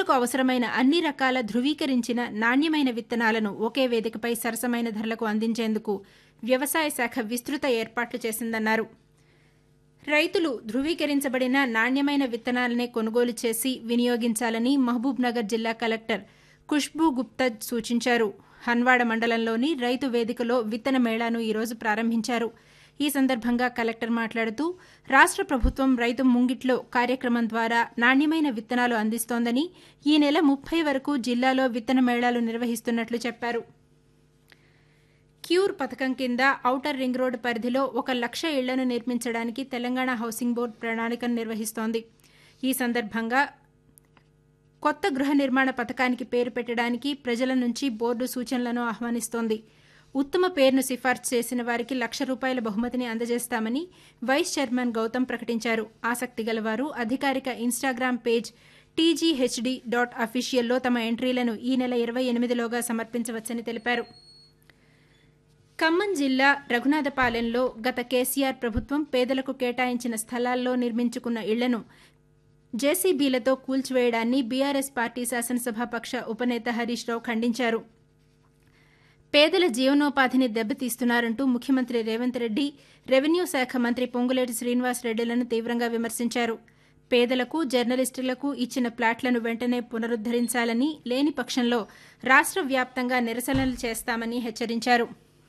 రైతులకు అవసరమైన అన్ని రకాల ధృవీకరించిన నాణ్యమైన విత్తనాలను ఒకే వేదికపై సరసమైన ధరలకు అందించేందుకు వ్యవసాయ శాఖ విస్తృత ఏర్పాట్లు చేసిందన్నారు రైతులు ధృవీకరించబడిన నాణ్యమైన విత్తనాలనే కొనుగోలు చేసి వినియోగించాలని మహబూబ్నగర్ జిల్లా కలెక్టర్ ఖుష్బూ గుప్తా సూచించారు హన్వాడ మండలంలోని రైతు వేదికలో విత్తన మేళాను ఈరోజు ప్రారంభించారు ఈ సందర్భంగా కలెక్టర్ మాట్లాడుతూ రాష్ట్ర ప్రభుత్వం రైతు ముంగిట్లో కార్యక్రమం ద్వారా నాణ్యమైన విత్తనాలు అందిస్తోందని ఈ నెల ముప్పై వరకు జిల్లాలో విత్తన మేళాలు నిర్వహిస్తున్నట్లు చెప్పారు క్యూర్ పథకం కింద ఔటర్ రింగ్ రోడ్డు పరిధిలో ఒక లక్ష ఇళ్లను నిర్మించడానికి తెలంగాణ హౌసింగ్ బోర్డు ప్రణాళికను నిర్వహిస్తోంది ఈ సందర్భంగా కొత్త గృహ నిర్మాణ పథకానికి పేరు పెట్టడానికి ప్రజల నుంచి బోర్డు సూచనలను ఆహ్వానిస్తోంది ఉత్తమ పేరును సిఫార్సు చేసిన వారికి లక్ష రూపాయల బహుమతిని అందజేస్తామని వైస్ చైర్మన్ గౌతమ్ ప్రకటించారు ఆసక్తి గలవారు అధికారిక ఇన్స్టాగ్రామ్ పేజ్ టీజీహెచ్డీ డాట్ అఫీషియల్లో తమ ఎంట్రీలను ఈ నెల ఇరవై ఎనిమిదిలోగా సమర్పించవచ్చని తెలిపారు ఖమ్మం జిల్లా రఘునాథపాలెంలో గత కేసీఆర్ ప్రభుత్వం పేదలకు కేటాయించిన స్థలాల్లో నిర్మించుకున్న ఇళ్లను జేసీబీలతో కూల్చివేయడాన్ని బీఆర్ఎస్ పార్టీ శాసనసభాపక్ష ఉపనేత హరీష్ రావు ఖండించారు పేదల జీవనోపాధిని దెబ్బతీస్తున్నారంటూ ముఖ్యమంత్రి రేవంత్ రెడ్డి రెవెన్యూ శాఖ మంత్రి పొంగులేటి శ్రీనివాసరెడ్డిలను తీవ్రంగా విమర్శించారు పేదలకు జర్నలిస్టులకు ఇచ్చిన ప్లాట్లను వెంటనే పునరుద్దరించాలని లేని పక్షంలో రాష్ట్ర వ్యాప్తంగా నిరసనలు చేస్తామని హెచ్చరించారు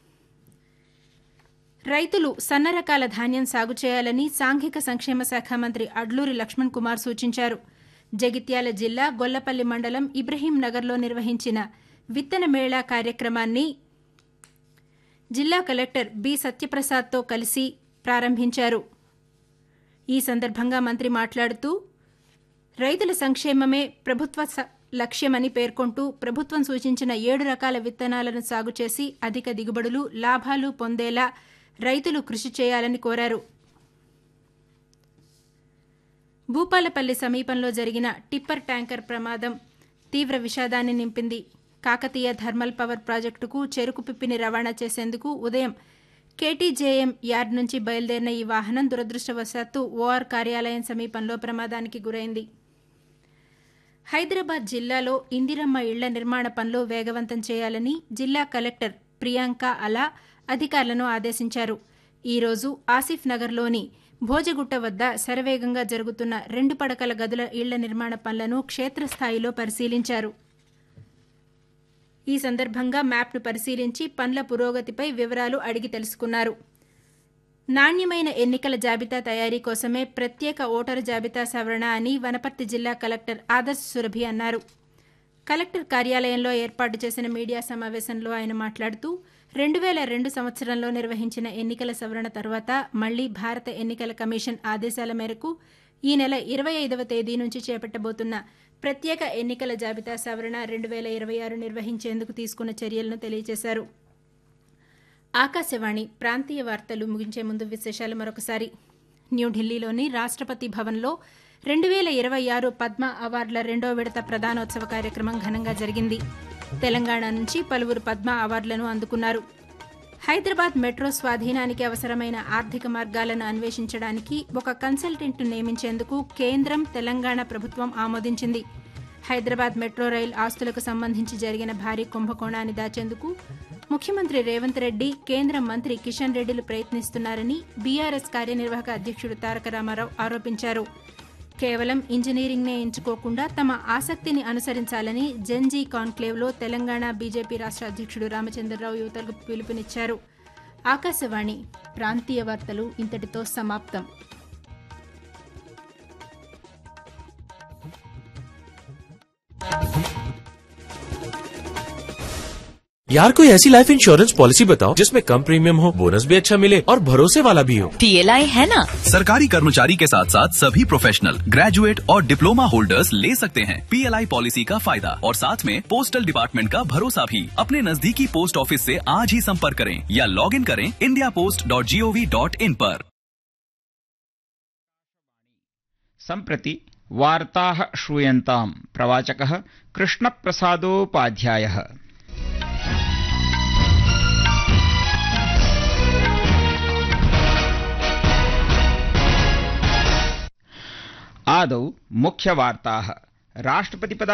రైతులు సన్న రకాల ధాన్యం సాగు చేయాలని సాంఘిక సంక్షేమ శాఖ మంత్రి అడ్లూరి లక్ష్మణ్ కుమార్ సూచించారు జగిత్యాల జిల్లా గొల్లపల్లి మండలం ఇబ్రహీం నగర్లో నిర్వహించిన విత్తన మేళా కార్యక్రమాన్ని జిల్లా కలెక్టర్ బి సత్యప్రసాద్తో కలిసి ప్రారంభించారు ఈ సందర్భంగా మంత్రి మాట్లాడుతూ రైతుల సంక్షేమమే ప్రభుత్వ లక్ష్యమని పేర్కొంటూ ప్రభుత్వం సూచించిన ఏడు రకాల విత్తనాలను సాగు చేసి అధిక దిగుబడులు లాభాలు పొందేలా రైతులు కృషి చేయాలని కోరారు భూపాలపల్లి సమీపంలో జరిగిన టిప్పర్ ట్యాంకర్ ప్రమాదం తీవ్ర విషాదాన్ని నింపింది కాకతీయ థర్మల్ పవర్ ప్రాజెక్టుకు చెరుకు పిప్పిని రవాణా చేసేందుకు ఉదయం కేటీజేఎం యార్డ్ నుంచి బయలుదేరిన ఈ వాహనం దురదృష్టవశాత్తు ఓఆర్ కార్యాలయం సమీపంలో ప్రమాదానికి గురైంది హైదరాబాద్ జిల్లాలో ఇందిరమ్మ ఇళ్ల నిర్మాణ పనులు వేగవంతం చేయాలని జిల్లా కలెక్టర్ ప్రియాంక అలా అధికారులను ఆదేశించారు ఈరోజు ఆసిఫ్ నగర్లోని భోజగుట్ట వద్ద శరవేగంగా జరుగుతున్న రెండు పడకల గదుల ఇళ్ల నిర్మాణ పనులను క్షేత్రస్థాయిలో పరిశీలించారు ఈ సందర్భంగా మ్యాప్ను పరిశీలించి పనుల పురోగతిపై వివరాలు అడిగి తెలుసుకున్నారు నాణ్యమైన ఎన్నికల జాబితా తయారీ కోసమే ప్రత్యేక ఓటరు జాబితా సవరణ అని వనపర్తి జిల్లా కలెక్టర్ ఆదర్శ్ సురభి అన్నారు కలెక్టర్ కార్యాలయంలో ఏర్పాటు చేసిన మీడియా సమావేశంలో ఆయన మాట్లాడుతూ రెండు వేల రెండు సంవత్సరంలో నిర్వహించిన ఎన్నికల సవరణ తర్వాత మళ్లీ భారత ఎన్నికల కమిషన్ ఆదేశాల మేరకు ఈ నెల ఇరవై ఐదవ తేదీ నుంచి చేపట్టబోతున్న ప్రత్యేక ఎన్నికల జాబితా సవరణ రెండు వేల ఇరవై ఆరు నిర్వహించేందుకు తీసుకున్న చర్యలను తెలియజేశారు ఆకాశవాణి ప్రాంతీయ వార్తలు ముగించే ముందు విశేషాలు మరొకసారి న్యూఢిల్లీలోని రాష్ట్రపతి భవన్లో రెండు వేల ఇరవై ఆరు పద్మ అవార్డుల రెండో విడత ప్రధానోత్సవ కార్యక్రమం ఘనంగా జరిగింది తెలంగాణ నుంచి పలువురు పద్మ అవార్డులను అందుకున్నారు హైదరాబాద్ మెట్రో స్వాధీనానికి అవసరమైన ఆర్థిక మార్గాలను అన్వేషించడానికి ఒక కన్సల్టెంట్ను నియమించేందుకు కేంద్రం తెలంగాణ ప్రభుత్వం ఆమోదించింది హైదరాబాద్ మెట్రో రైల్ ఆస్తులకు సంబంధించి జరిగిన భారీ కుంభకోణాన్ని దాచేందుకు ముఖ్యమంత్రి రేవంత్ రెడ్డి కేంద్ర మంత్రి కిషన్ రెడ్డిలు ప్రయత్నిస్తున్నారని బీఆర్ఎస్ కార్యనిర్వాహక అధ్యక్షుడు తారక రామారావు ఆరోపించారు కేవలం ఇంజనీరింగ్నే ఎంచుకోకుండా తమ ఆసక్తిని అనుసరించాలని జెన్జీ కాన్క్లేవ్లో తెలంగాణ బీజేపీ రాష్ట్ర అధ్యక్షుడు రామచంద్రరావు యువతలకు పిలుపునిచ్చారు ఆకాశవాణి ప్రాంతీయ వార్తలు ఇంతటితో సమాప్తం यार कोई ऐसी लाइफ इंश्योरेंस पॉलिसी बताओ जिसमें कम प्रीमियम हो बोनस भी अच्छा मिले और भरोसे वाला भी हो पीएलआई है ना सरकारी कर्मचारी के साथ साथ सभी प्रोफेशनल ग्रेजुएट और डिप्लोमा होल्डर्स ले सकते हैं पीएलआई पॉलिसी का फायदा और साथ में पोस्टल डिपार्टमेंट का भरोसा भी अपने नजदीकी पोस्ट ऑफिस से आज ही संपर्क करें या लॉग इन करें India post dot G O V dot in पर सम्प्रति वार्ताः श्रूयन्ताम् प्रवाचकः कृष्णप्रसादोपाध्यायः आदौ मुख्यवार्ताः राष्ट्रपतिपदा